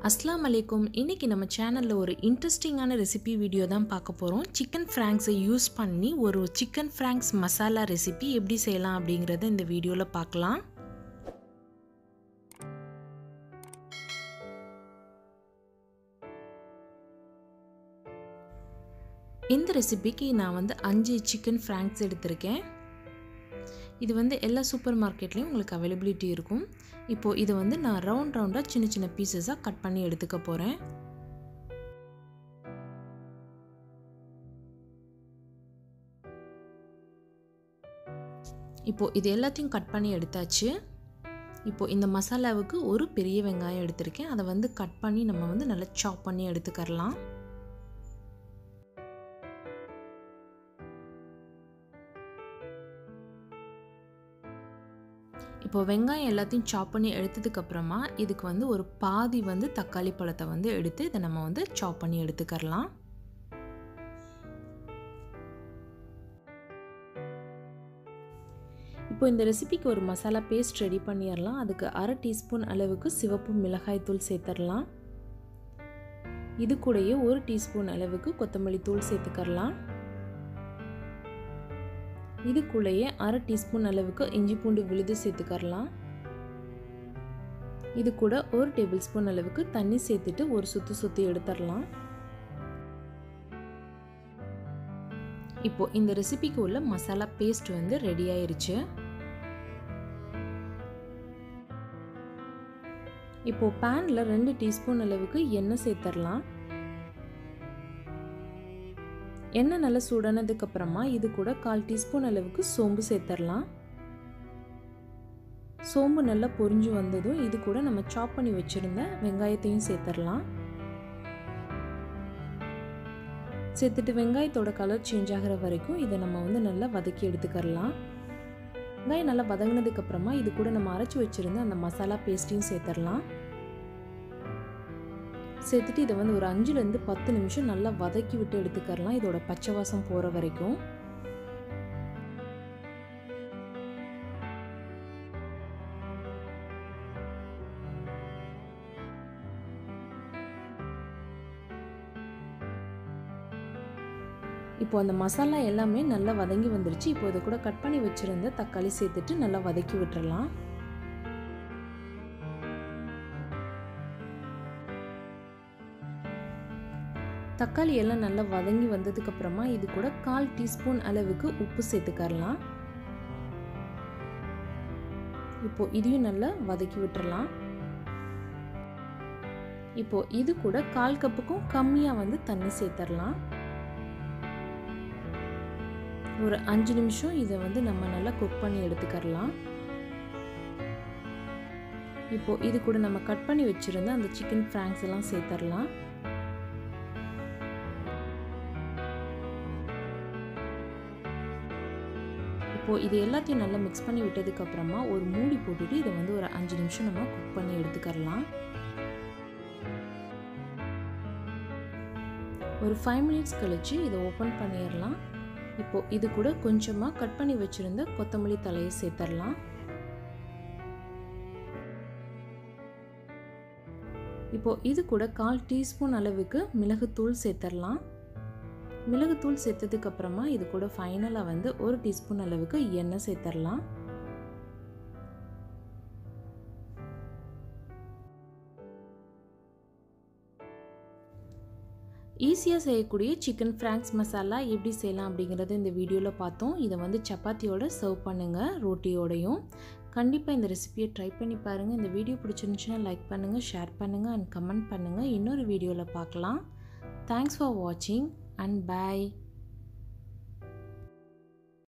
அஸ்லாம் அலைக்கும் இன்றைக்கி நம்ம சேனலில் ஒரு இன்ட்ரெஸ்டிங்கான ரெசிபி வீடியோ தான் பார்க்க போகிறோம் சிக்கன் ஃப்ராங்க்ஸை யூஸ் பண்ணி ஒரு சிக்கன் ஃப்ராங்க்ஸ் மசாலா ரெசிபி எப்படி செய்யலாம் அப்படிங்கிறத இந்த வீடியோவில் பார்க்கலாம் இந்த ரெசிபிக்கு நான் வந்து அஞ்சு சிக்கன் ஃப்ராங்க்ஸ் எடுத்திருக்கேன் இது வந்து எல்லா சூப்பர் மார்க்கெட்லேயும் உங்களுக்கு அவைலபிலிட்டி இருக்கும் இப்போது இதை வந்து நான் ரவுண்ட் ரவுண்டாக சின்ன சின்ன பீசஸாக கட் பண்ணி எடுத்துக்க போகிறேன் இப்போது இது எல்லாத்தையும் கட் பண்ணி எடுத்தாச்சு இப்போது இந்த மசாலாவுக்கு ஒரு பெரிய வெங்காயம் எடுத்திருக்கேன் அதை வந்து கட் பண்ணி நம்ம வந்து நல்லா சாப் பண்ணி எடுத்துக்கரலாம் இப்போ வெங்காயம் எல்லாத்தையும் சாப் பண்ணி எடுத்ததுக்கப்புறமா இதுக்கு வந்து ஒரு பாதி வந்து தக்காளி பழத்தை வந்து எடுத்து இதை நம்ம வந்து சாப் பண்ணி எடுத்துக்கரலாம் இப்போ இந்த ரெசிபிக்கு ஒரு மசாலா பேஸ்ட் ரெடி பண்ணிடலாம் அதுக்கு அரை டீஸ்பூன் அளவுக்கு சிவப்பு மிளகாய் தூள் சேர்த்துடலாம் இது கூடயே ஒரு டீஸ்பூன் அளவுக்கு கொத்தமல்லி தூள் சேர்த்துக்கரலாம் இதுக்குள்ளேயே அரை டீஸ்பூன் அளவுக்கு இஞ்சி பூண்டு விழுது சேர்த்துக்கரலாம் இது கூட ஒரு டேபிள் ஸ்பூன் அளவுக்கு தண்ணி சேர்த்துட்டு ஒரு சுற்றி சுற்றி எடுத்துடலாம் இப்போ இந்த ரெசிபிக்கு உள்ள மசாலா பேஸ்ட் வந்து ரெடி ஆயிருச்சு இப்போ பேனில் ரெண்டு டீஸ்பூன் அளவுக்கு எண்ணெய் சேர்த்துடலாம் எண்ணெய் நல்லா சூடானதுக்கு அப்புறமா இது கூட கால் டீஸ்பூன் அளவுக்கு சோம்பு சேர்த்துடலாம் சோம்பு நல்லா பொரிஞ்சு வந்ததும் இது கூட நம்ம சாப் பண்ணி வச்சுருந்த வெங்காயத்தையும் சேர்த்துடலாம் சேர்த்துட்டு வெங்காயத்தோட கலர் சேஞ்ச் ஆகிற வரைக்கும் இதை நம்ம வந்து நல்லா வதக்கி எடுத்துக்கரலாம் வெங்காயம் நல்லா வதங்கினதுக்கு அப்புறமா இது கூட நம்ம அரைச்சி வச்சுருந்த அந்த மசாலா பேஸ்ட்டையும் சேர்த்துடலாம் சேர்த்துட்டு இதை வந்து ஒரு அஞ்சுலேருந்து பத்து நிமிஷம் நல்லா வதக்கி விட்டு எடுத்துக்கரலாம் இதோட பச்சை வாசம் போகிற வரைக்கும் இப்போ அந்த மசாலா எல்லாமே நல்லா வதங்கி வந்துருச்சு இப்போ இதை கூட கட் பண்ணி வச்சுருந்த தக்காளி சேர்த்துட்டு நல்லா வதக்கி விட்டுறலாம் தக்காளி எல்லாம் நல்லா வதங்கி வந்ததுக்கு அப்புறமா இது கூட கால் டீஸ்பூன் அளவுக்கு உப்பு சேர்த்துக்கரலாம் இப்போ இதையும் நல்லா வதக்கி விட்டுறலாம் இப்போ இது கூட கால் கப்புக்கும் கம்மியாக வந்து தண்ணி சேர்த்துடலாம் ஒரு அஞ்சு நிமிஷம் இதை வந்து நம்ம நல்லா குக் பண்ணி எடுத்துக்கரலாம் இப்போ இது கூட நம்ம கட் பண்ணி வச்சுருந்த அந்த சிக்கன் ஃப்ராங்க்ஸ் எல்லாம் சேர்த்துடலாம் இப்போது இது எல்லாத்தையும் நல்லா மிக்ஸ் பண்ணி விட்டதுக்கப்புறமா ஒரு மூடி போட்டுட்டு இதை வந்து ஒரு அஞ்சு நிமிஷம் நம்ம குக் பண்ணி எடுத்துக்கரலாம் ஒரு ஃபைவ் மினிட்ஸ் கழித்து இதை ஓப்பன் பண்ணிடலாம் இப்போது இது கூட கொஞ்சமாக கட் பண்ணி வச்சுருந்த கொத்தமல்லி தலையை சேர்த்துடலாம் இப்போது இது கூட கால் டீஸ்பூன் அளவுக்கு மிளகுத்தூள் சேர்த்துடலாம் மிளகுத்தூள் சேர்த்ததுக்கு அப்புறமா இது கூட ஃபைனலாக வந்து ஒரு டீஸ்பூன் அளவுக்கு எண்ணெய் சேர்த்துடலாம் ஈஸியாக செய்யக்கூடிய சிக்கன் ஃப்ராங்க்ஸ் மசாலா எப்படி செய்யலாம் அப்படிங்கிறத இந்த வீடியோவில் பார்த்தோம் இதை வந்து சப்பாத்தியோட சர்வ் பண்ணுங்கள் ரோட்டியோடையும் கண்டிப்பாக இந்த ரெசிபியை ட்ரை பண்ணி பாருங்கள் இந்த வீடியோ பிடிச்சிருந்துச்சுன்னா லைக் பண்ணுங்கள் ஷேர் பண்ணுங்கள் அண்ட் கமெண்ட் பண்ணுங்கள் இன்னொரு வீடியோவில் பார்க்கலாம் தேங்க்ஸ் ஃபார் வாட்சிங் அண்ட் பாய்